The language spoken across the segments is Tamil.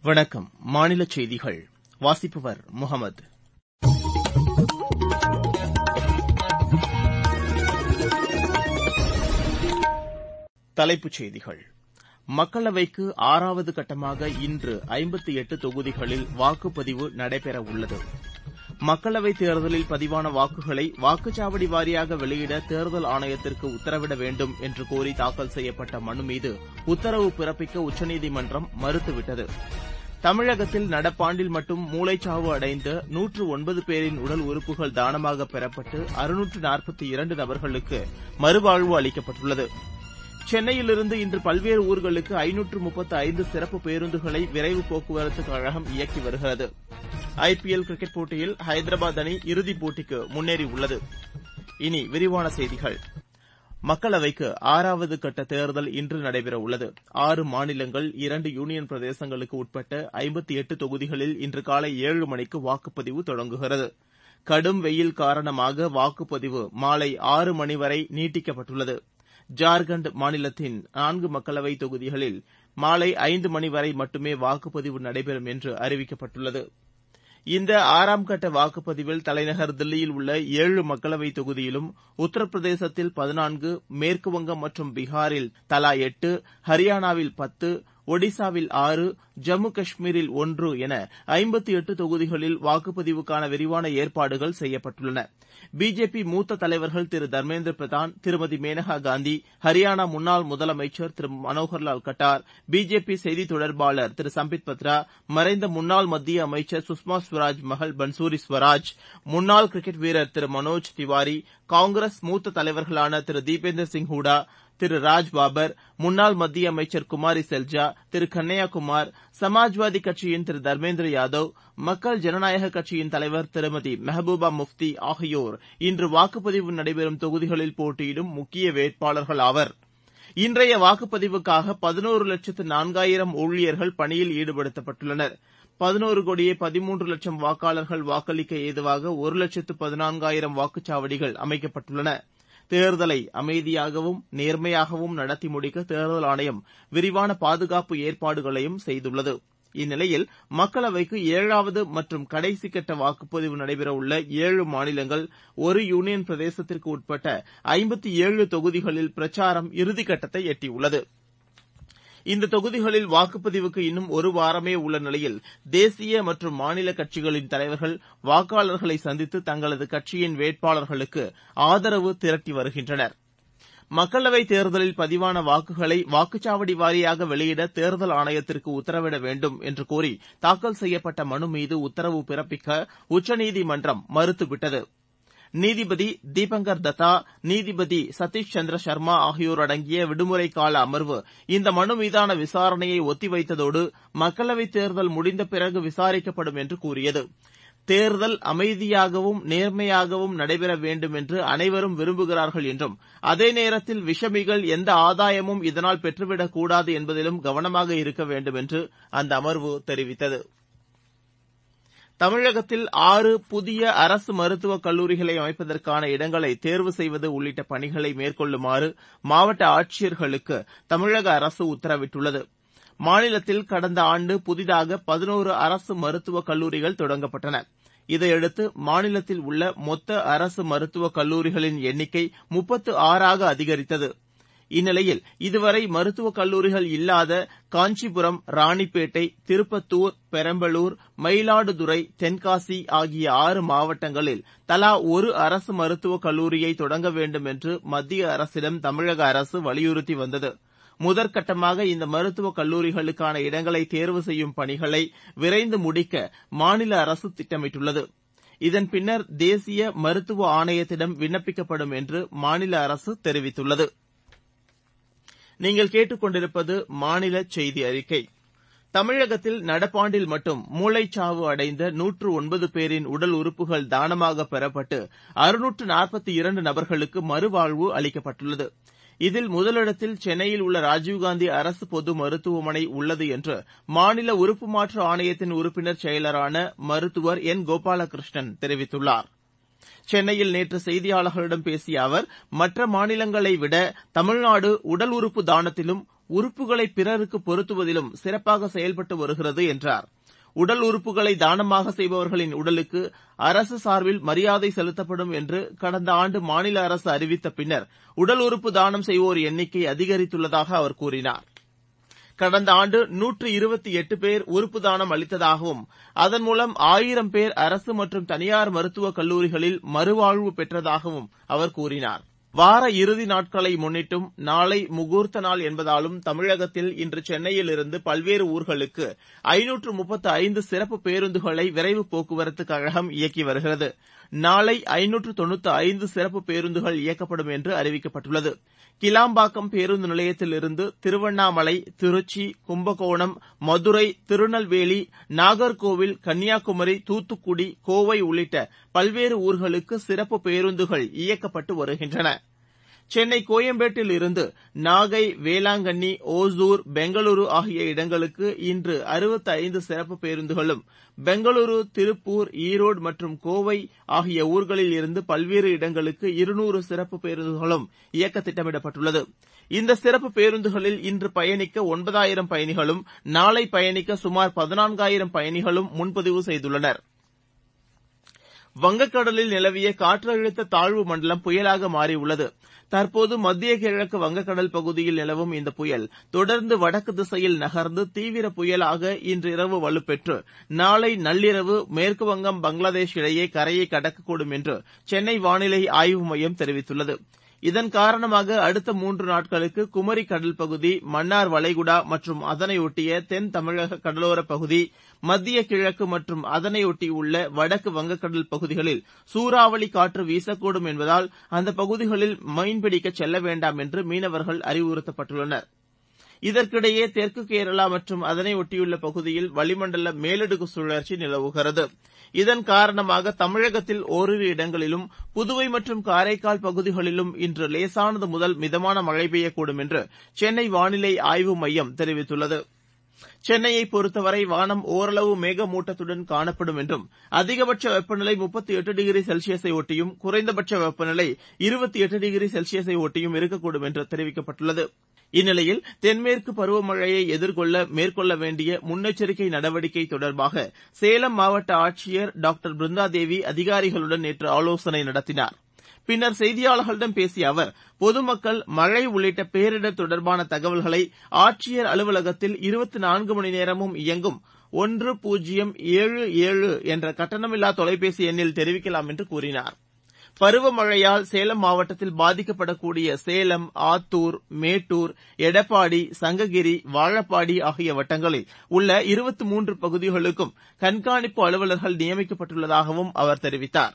வணக்கம் மாநில செய்திகள் வாசிப்பவர் முகமது தலைப்புச் செய்திகள் மக்களவைக்கு ஆறாவது கட்டமாக இன்று ஐம்பத்து எட்டு தொகுதிகளில் வாக்குப்பதிவு நடைபெறவுள்ளது மக்களவைத் தேர்தலில் பதிவான வாக்குகளை வாக்குச்சாவடி வாரியாக வெளியிட தேர்தல் ஆணையத்திற்கு உத்தரவிட வேண்டும் என்று கோரி தாக்கல் செய்யப்பட்ட மனு மீது உத்தரவு பிறப்பிக்க உச்சநீதிமன்றம் மறுத்துவிட்டது தமிழகத்தில் நடப்பாண்டில் மட்டும் மூளைச்சாவு அடைந்த நூற்று ஒன்பது பேரின் உடல் உறுப்புகள் தானமாக பெறப்பட்டு அறுநூற்று நாற்பத்தி இரண்டு நபர்களுக்கு மறுவாழ்வு அளிக்கப்பட்டுள்ளது சென்னையிலிருந்து இன்று பல்வேறு ஊர்களுக்கு ஐநூற்று முப்பத்து ஐந்து சிறப்பு பேருந்துகளை விரைவு போக்குவரத்து கழகம் இயக்கி வருகிறது ஐபிஎல் கிரிக்கெட் போட்டியில் ஹைதராபாத் அணி இறுதிப் போட்டிக்கு முன்னேறியுள்ளது இனி விரிவான செய்திகள் மக்களவைக்கு ஆறாவது கட்ட தேர்தல் இன்று நடைபெறவுள்ளது ஆறு மாநிலங்கள் இரண்டு யூனியன் பிரதேசங்களுக்கு உட்பட்ட ஐம்பத்து எட்டு தொகுதிகளில் இன்று காலை ஏழு மணிக்கு வாக்குப்பதிவு தொடங்குகிறது கடும் வெயில் காரணமாக வாக்குப்பதிவு மாலை ஆறு மணி வரை நீட்டிக்கப்பட்டுள்ளது ஜார்க்கண்ட் மாநிலத்தின் நான்கு மக்களவைத் தொகுதிகளில் மாலை ஐந்து மணி வரை மட்டுமே வாக்குப்பதிவு நடைபெறும் என்று அறிவிக்கப்பட்டுள்ளது இந்த ஆறாம் கட்ட வாக்குப்பதிவில் தலைநகர் தில்லியில் உள்ள ஏழு மக்களவைத் தொகுதியிலும் உத்தரப்பிரதேசத்தில் பதினான்கு மேற்குவங்கம் மற்றும் பீகாரில் தலா எட்டு ஹரியானாவில் பத்து ஒடிசாவில் ஆறு ஜம்மு காஷ்மீரில் ஒன்று என ஐம்பத்து எட்டு தொகுதிகளில் வாக்குப்பதிவுக்கான விரிவான ஏற்பாடுகள் செய்யப்பட்டுள்ளன பிஜேபி மூத்த தலைவர்கள் திரு தர்மேந்திர பிரதான் திருமதி மேனகா காந்தி ஹரியானா முன்னாள் முதலமைச்சர் திரு மனோகர்லால் கட்டார் பிஜேபி செய்தித் தொடர்பாளர் திரு சம்பித் பத்ரா மறைந்த முன்னாள் மத்திய அமைச்சர் சுஷ்மா ஸ்வராஜ் மகள் பன்சூரி ஸ்வராஜ் முன்னாள் கிரிக்கெட் வீரர் திரு மனோஜ் திவாரி காங்கிரஸ் மூத்த தலைவர்களான திரு தீபேந்தர் சிங் ஹூடா திரு ராஜ் பாபர் முன்னாள் மத்திய அமைச்சர் குமாரி செல்ஜா திரு கன்னையாகுமார் சமாஜ்வாதி கட்சியின் திரு தர்மேந்திர யாதவ் மக்கள் ஜனநாயக கட்சியின் தலைவர் திருமதி மெஹபூபா முப்தி ஆகியோர் இன்று வாக்குப்பதிவு நடைபெறும் தொகுதிகளில் போட்டியிடும் முக்கிய வேட்பாளர்கள் ஆவர் இன்றைய வாக்குப்பதிவுக்காக பதினோரு லட்சத்து நான்காயிரம் ஊழியர்கள் பணியில் ஈடுபடுத்தப்பட்டுள்ளனர் பதினோரு கோடியே பதிமூன்று லட்சம் வாக்காளர்கள் வாக்களிக்க ஏதுவாக ஒரு லட்சத்து பதினான்காயிரம் வாக்குச்சாவடிகள் அமைக்கப்பட்டுள்ளன தேர்தலை அமைதியாகவும் நேர்மையாகவும் நடத்தி முடிக்க தேர்தல் ஆணையம் விரிவான பாதுகாப்பு ஏற்பாடுகளையும் செய்துள்ளது இந்நிலையில் மக்களவைக்கு ஏழாவது மற்றும் கடைசி கட்ட வாக்குப்பதிவு நடைபெறவுள்ள ஏழு மாநிலங்கள் ஒரு யூனியன் பிரதேசத்திற்கு உட்பட்ட ஐம்பத்து ஏழு தொகுதிகளில் பிரச்சாரம் இறுதிக்கட்டத்தை எட்டியுள்ளது இந்த தொகுதிகளில் வாக்குப்பதிவுக்கு இன்னும் ஒரு வாரமே உள்ள நிலையில் தேசிய மற்றும் மாநில கட்சிகளின் தலைவர்கள் வாக்காளர்களை சந்தித்து தங்களது கட்சியின் வேட்பாளர்களுக்கு ஆதரவு திரட்டி வருகின்றனர் மக்களவைத் தேர்தலில் பதிவான வாக்குகளை வாக்குச்சாவடி வாரியாக வெளியிட தேர்தல் ஆணையத்திற்கு உத்தரவிட வேண்டும் என்று கோரி தாக்கல் செய்யப்பட்ட மனு மீது உத்தரவு பிறப்பிக்க உச்சநீதிமன்றம் மறுத்துவிட்டது நீதிபதி தீபங்கர் தத்தா நீதிபதி சதீஷ் சந்திர சர்மா ஆகியோர் அடங்கிய விடுமுறை கால அமர்வு இந்த மனு மீதான விசாரணையை ஒத்திவைத்ததோடு மக்களவைத் தேர்தல் முடிந்த பிறகு விசாரிக்கப்படும் என்று கூறியது தேர்தல் அமைதியாகவும் நேர்மையாகவும் நடைபெற வேண்டும் என்று அனைவரும் விரும்புகிறார்கள் என்றும் அதே நேரத்தில் விஷமிகள் எந்த ஆதாயமும் இதனால் பெற்றுவிடக் கூடாது என்பதிலும் கவனமாக இருக்க வேண்டும் என்று அந்த அமர்வு தெரிவித்தது தமிழகத்தில் ஆறு புதிய அரசு மருத்துவக் கல்லூரிகளை அமைப்பதற்கான இடங்களை தேர்வு செய்வது உள்ளிட்ட பணிகளை மேற்கொள்ளுமாறு மாவட்ட ஆட்சியர்களுக்கு தமிழக அரசு உத்தரவிட்டுள்ளது மாநிலத்தில் கடந்த ஆண்டு புதிதாக பதினோரு அரசு மருத்துவக் கல்லூரிகள் தொடங்கப்பட்டன இதையடுத்து மாநிலத்தில் உள்ள மொத்த அரசு மருத்துவக் கல்லூரிகளின் எண்ணிக்கை முப்பத்து ஆறாக அதிகரித்தது இந்நிலையில் இதுவரை மருத்துவக் கல்லூரிகள் இல்லாத காஞ்சிபுரம் ராணிப்பேட்டை திருப்பத்தூர் பெரம்பலூர் மயிலாடுதுறை தென்காசி ஆகிய ஆறு மாவட்டங்களில் தலா ஒரு அரசு மருத்துவக் கல்லூரியை தொடங்க வேண்டும் என்று மத்திய அரசிடம் தமிழக அரசு வலியுறுத்தி வந்தது முதற்கட்டமாக இந்த மருத்துவக் கல்லூரிகளுக்கான இடங்களை தேர்வு செய்யும் பணிகளை விரைந்து முடிக்க மாநில அரசு திட்டமிட்டுள்ளது இதன் பின்னர் தேசிய மருத்துவ ஆணையத்திடம் விண்ணப்பிக்கப்படும் என்று மாநில அரசு தெரிவித்துள்ளது நீங்கள் கேட்டுக்கொண்டிருப்பது மாநில செய்தி அறிக்கை தமிழகத்தில் நடப்பாண்டில் மட்டும் மூளைச்சாவு அடைந்த நூற்று ஒன்பது பேரின் உடல் உறுப்புகள் தானமாக பெறப்பட்டு அறுநூற்று நாற்பத்தி இரண்டு நபர்களுக்கு மறுவாழ்வு அளிக்கப்பட்டுள்ளது இதில் முதலிடத்தில் சென்னையில் உள்ள ராஜீவ்காந்தி அரசு பொது மருத்துவமனை உள்ளது என்று மாநில உறுப்பு மாற்று ஆணையத்தின் உறுப்பினர் செயலரான மருத்துவர் என் கோபாலகிருஷ்ணன் தெரிவித்துள்ளார் சென்னையில் நேற்று செய்தியாளர்களிடம் பேசிய அவர் மற்ற மாநிலங்களை விட தமிழ்நாடு உடல் உறுப்பு தானத்திலும் உறுப்புகளை பிறருக்கு பொருத்துவதிலும் சிறப்பாக செயல்பட்டு வருகிறது என்றார் உடல் உறுப்புகளை தானமாக செய்பவர்களின் உடலுக்கு அரசு சார்பில் மரியாதை செலுத்தப்படும் என்று கடந்த ஆண்டு மாநில அரசு அறிவித்த பின்னர் உடல் உறுப்பு தானம் செய்வோர் எண்ணிக்கை அதிகரித்துள்ளதாக அவர் கூறினார் கடந்த ஆண்டு நூற்று இருபத்தி எட்டு பேர் உறுப்பு தானம் அளித்ததாகவும் அதன் மூலம் ஆயிரம் பேர் அரசு மற்றும் தனியார் மருத்துவக் கல்லூரிகளில் மறுவாழ்வு பெற்றதாகவும் அவர் கூறினார் வார இறுதி நாட்களை முன்னிட்டும் நாளை முகூர்த்த நாள் என்பதாலும் தமிழகத்தில் இன்று சென்னையிலிருந்து பல்வேறு ஊர்களுக்கு ஐநூற்று முப்பத்து ஐந்து சிறப்பு பேருந்துகளை விரைவு போக்குவரத்து கழகம் இயக்கி வருகிறது நாளை ஐநூற்று தொண்ணூற்று ஐந்து சிறப்பு பேருந்துகள் இயக்கப்படும் என்று அறிவிக்கப்பட்டுள்ளது கிளாம்பாக்கம் பேருந்து நிலையத்திலிருந்து திருவண்ணாமலை திருச்சி கும்பகோணம் மதுரை திருநெல்வேலி நாகர்கோவில் கன்னியாகுமரி தூத்துக்குடி கோவை உள்ளிட்ட பல்வேறு ஊர்களுக்கு சிறப்பு பேருந்துகள் இயக்கப்பட்டு வருகின்றன சென்னை கோயம்பேட்டில் இருந்து நாகை வேளாங்கண்ணி ஒசூர் பெங்களூரு ஆகிய இடங்களுக்கு இன்று அறுபத்தைந்து சிறப்பு பேருந்துகளும் பெங்களூரு திருப்பூர் ஈரோடு மற்றும் கோவை ஆகிய ஊர்களில் இருந்து பல்வேறு இடங்களுக்கு இருநூறு சிறப்பு பேருந்துகளும் இயக்க திட்டமிடப்பட்டுள்ளது இந்த சிறப்பு பேருந்துகளில் இன்று பயணிக்க ஒன்பதாயிரம் பயணிகளும் நாளை பயணிக்க சுமார் பதினான்காயிரம் பயணிகளும் முன்பதிவு செய்துள்ளனர் வங்கக்கடலில் நிலவிய காற்றழுத்த தாழ்வு மண்டலம் புயலாக மாறியுள்ளது தற்போது மத்திய கிழக்கு வங்கக்கடல் பகுதியில் நிலவும் இந்த புயல் தொடர்ந்து வடக்கு திசையில் நகர்ந்து தீவிர புயலாக இன்றிரவு வலுப்பெற்று நாளை நள்ளிரவு மேற்குவங்கம் பங்களாதேஷ் இடையே கரையை கடக்கக்கூடும் என்று சென்னை வானிலை ஆய்வு மையம் தெரிவித்துள்ளது இதன் காரணமாக அடுத்த மூன்று நாட்களுக்கு குமரி கடல் பகுதி மன்னார் வளைகுடா மற்றும் அதனையொட்டிய தென் தமிழக கடலோரப் பகுதி மத்திய கிழக்கு மற்றும் அதனையொட்டியுள்ள வடக்கு வங்கக்கடல் பகுதிகளில் சூறாவளி காற்று வீசக்கூடும் என்பதால் அந்த பகுதிகளில் மீன்பிடிக்க செல்ல வேண்டாம் என்று மீனவர்கள் அறிவுறுத்தப்பட்டுள்ளனர் இதற்கிடையே தெற்கு கேரளா மற்றும் அதனை ஒட்டியுள்ள பகுதியில் வளிமண்டல மேலடுக்கு சுழற்சி நிலவுகிறது இதன் காரணமாக தமிழகத்தில் ஓரிரு இடங்களிலும் புதுவை மற்றும் காரைக்கால் பகுதிகளிலும் இன்று லேசானது முதல் மிதமான மழை பெய்யக்கூடும் என்று சென்னை வானிலை ஆய்வு மையம் தெரிவித்துள்ளது சென்னையை பொறுத்தவரை வானம் ஓரளவு மேகமூட்டத்துடன் காணப்படும் என்றும் அதிகபட்ச வெப்பநிலை முப்பத்தி எட்டு டிகிரி செல்சியஸை ஒட்டியும் குறைந்தபட்ச வெப்பநிலை இருபத்தி எட்டு டிகிரி செல்சியஸை ஒட்டியும் இருக்கக்கூடும் என்று தெரிவிக்கப்பட்டுள்ளது இந்நிலையில் தென்மேற்கு பருவமழையை எதிர்கொள்ள மேற்கொள்ள வேண்டிய முன்னெச்சரிக்கை நடவடிக்கை தொடர்பாக சேலம் மாவட்ட ஆட்சியர் டாக்டர் பிருந்தாதேவி அதிகாரிகளுடன் நேற்று ஆலோசனை நடத்தினார் பின்னர் செய்தியாளர்களிடம் பேசிய அவர் பொதுமக்கள் மழை உள்ளிட்ட பேரிடர் தொடர்பான தகவல்களை ஆட்சியர் அலுவலகத்தில் இருபத்தி நான்கு மணி நேரமும் இயங்கும் ஒன்று பூஜ்ஜியம் ஏழு ஏழு என்ற கட்டணமில்லா தொலைபேசி எண்ணில் தெரிவிக்கலாம் என்று கூறினார் பருவமழையால் சேலம் மாவட்டத்தில் பாதிக்கப்படக்கூடிய சேலம் ஆத்தூர் மேட்டூர் எடப்பாடி சங்ககிரி வாழப்பாடி ஆகிய வட்டங்களில் உள்ள இருபத்தி மூன்று பகுதிகளுக்கும் கண்காணிப்பு அலுவலர்கள் நியமிக்கப்பட்டுள்ளதாகவும் அவர் தெரிவித்தார்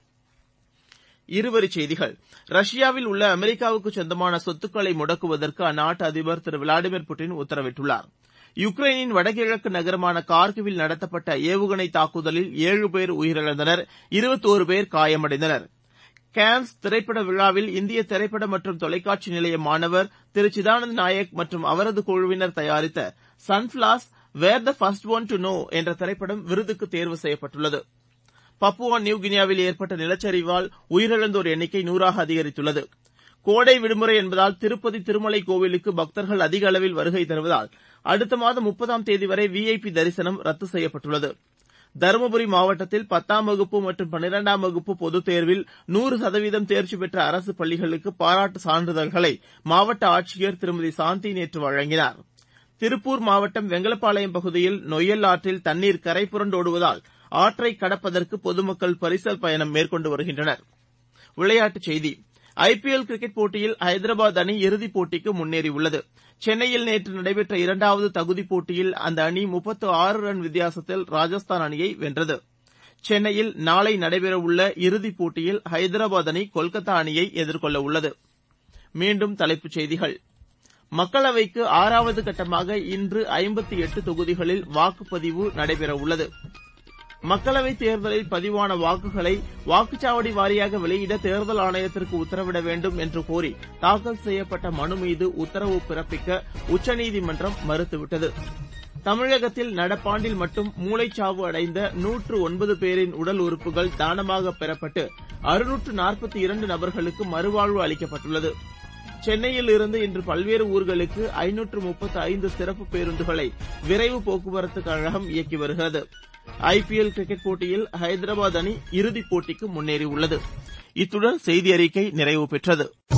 இருவரிச் செய்திகள் ரஷ்யாவில் உள்ள அமெரிக்காவுக்கு சொந்தமான சொத்துக்களை முடக்குவதற்கு அந்நாட்டு அதிபர் திரு விளாடிமிர் புட்டின் உத்தரவிட்டுள்ளார் யுக்ரைனின் வடகிழக்கு நகரமான கார்கிவில் நடத்தப்பட்ட ஏவுகணை தாக்குதலில் ஏழு பேர் உயிரிழந்தனர் இருபத்தோரு பேர் காயமடைந்தனர் கான்ஸ் திரைப்பட விழாவில் இந்திய திரைப்பட மற்றும் தொலைக்காட்சி நிலைய மாணவர் திரு சிதானந்த் நாயக் மற்றும் அவரது குழுவினர் தயாரித்த Sunflowers Were the First One to Know என்ற திரைப்படம் விருதுக்கு தேர்வு செய்யப்பட்டுள்ளது பப்புவா நியூ கினியாவில் ஏற்பட்ட நிலச்சரிவால் உயிரிழந்தோர் எண்ணிக்கை நூறாக அதிகரித்துள்ளது கோடை விடுமுறை என்பதால் திருப்பதி திருமலை கோவிலுக்கு பக்தர்கள் அதிக அளவில் வருகை தருவதால் அடுத்த மாதம் முப்பதாம் தேதி வரை விஐபி தரிசனம் ரத்து செய்யப்பட்டுள்ளது தருமபுரி மாவட்டத்தில் பத்தாம் வகுப்பு மற்றும் பன்னிரண்டாம் வகுப்பு பொதுத் தேர்வில் நூறு சதவீதம் தேர்ச்சி பெற்ற அரசு பள்ளிகளுக்கு பாராட்டு சான்றிதழ்களை மாவட்ட ஆட்சியர் திருமதி சாந்தி நேற்று வழங்கினார் திருப்பூர் மாவட்டம் வெங்கலப்பாளையம் பகுதியில் நொய்யல் ஆற்றில் தண்ணீர் கரை புரண்டோடுவதால் ஆற்றை கடப்பதற்கு பொதுமக்கள் பரிசல் பயணம் மேற்கொண்டு வருகின்றனர் விளையாட்டுச் செய்தி ஐபிஎல் கிரிக்கெட் போட்டியில் ஐதராபாத் அணி இறுதிப் போட்டிக்கு முன்னேறியுள்ளது சென்னையில் நேற்று நடைபெற்ற இரண்டாவது தகுதிப் போட்டியில் அந்த அணி முப்பத்து ஆறு ரன் வித்தியாசத்தில் ராஜஸ்தான் அணியை வென்றது சென்னையில் நாளை நடைபெறவுள்ள இறுதிப் போட்டியில் ஐதராபாத் அணி கொல்கத்தா அணியை எதிர்கொள்ள உள்ளது மீண்டும் தலைப்புச் செய்திகள் மக்களவைக்கு ஆறாவது கட்டமாக இன்று ஐம்பத்தி எட்டு தொகுதிகளில் வாக்குப்பதிவு நடைபெறவுள்ளது மக்களவைத் தேர்தலில் பதிவான வாக்குகளை வாக்குச்சாவடி வாரியாக வெளியிட தேர்தல் ஆணையத்திற்கு உத்தரவிட வேண்டும் என்று கோரி தாக்கல் செய்யப்பட்ட மனு மீது உத்தரவு பிறப்பிக்க உச்சநீதிமன்றம் மறுத்துவிட்டது தமிழகத்தில் நடப்பாண்டில் மட்டும் மூளைச்சாவு அடைந்த நூற்று ஒன்பது பேரின் உடல் உறுப்புகள் தானமாக பெறப்பட்டு அறுநூற்று நாற்பத்தி இரண்டு நபர்களுக்கு மறுவாழ்வு அளிக்கப்பட்டுள்ளது சென்னையில் இருந்து இன்று பல்வேறு ஊர்களுக்கு ஐநூற்று முப்பத்து ஐந்து சிறப்பு பேருந்துகளை விரைவு போக்குவரத்து கழகம் இயக்கி வருகிறது ஐபிஎல் கிரிக்கெட் போட்டியில் ஹைதராபாத் அணி இறுதிப் போட்டிக்கு முன்னேறியுள்ளது இத்துடன் செய்தி அறிக்கை நிறைவு பெற்றது